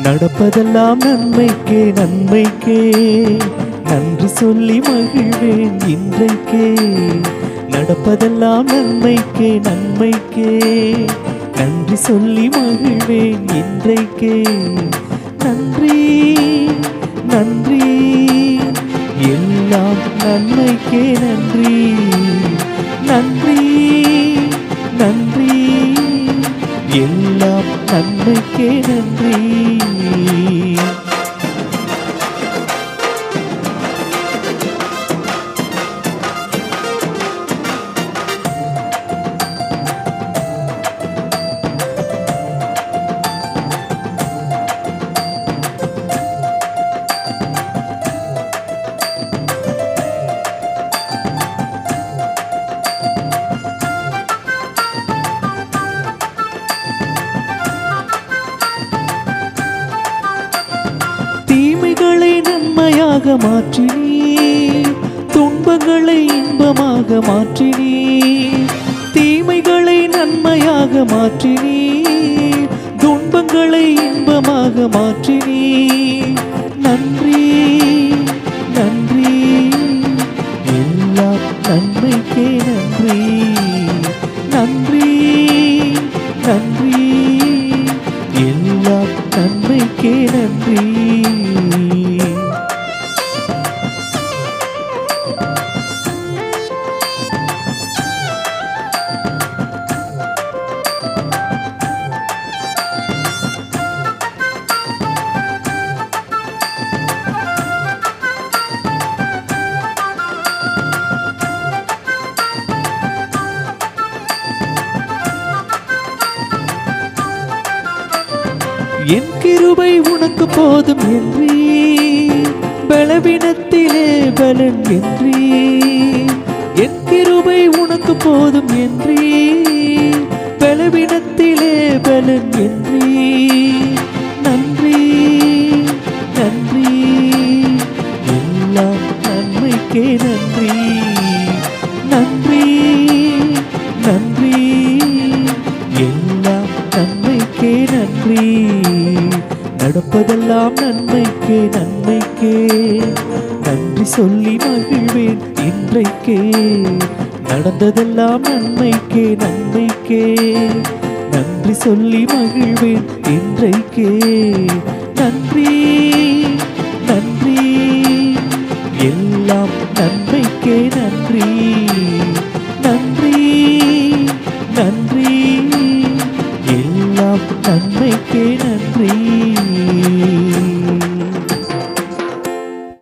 நடப்பதெல்லாம் நன்மைக்கே நன்மைக்கே நன்றி சொல்லி மகிழ்வேன் இன்றைக்கே நடப்பதெல்லாம் நன்மைக்கே நன்மைக்கே நன்றி சொல்லி மகிழ்வேன் இன்றைக்கே நன்றி நன்றி எல்லாம் நன்மைக்கே நன்றி நன்றி நன்றி எல்லாம் நன்மைக்கே நன்றி தீமைகளை நன்மையாக மாற்றினீர் துன்பங்களை இன்பமாக மாற்றினீர் தீமைகளை நன்மையாக மாற்றினீர் துன்பங்களை இன்பமாக மாற்றினீர் நன்றி நன்றி எல்லாம் நன்மைக்கே நன்றி நன்றி நன்றி எல்லாம் நன்மைக்கே நன்றி என் கிருபை உனக்கு போதும் என்றீ பலவீனத்திலே பலன் என்றீ என் கிருபை உனக்கு போதும் என்றீ பலவீனத்திலே பலன் என்றீ நன்றி நன்றி எல்லாம் நன்மைக்கே நன்றி நன்றி நன்றி எல்லாம் நன்மைக்கே நன்றி நடப்பதெல்லாம் நன்மைக்கே நன்மைக்கே நன்றி சொல்லி மகிழ்வேன் இன்றைக்கே நடந்ததெல்லாம் நன்மைக்கே நன்மைக்கே நன்றி சொல்லி மகிழ்வேன் இன்றைக்கே நன்றி நன்றி எல்லாம் நன்மைக்கே நன்றி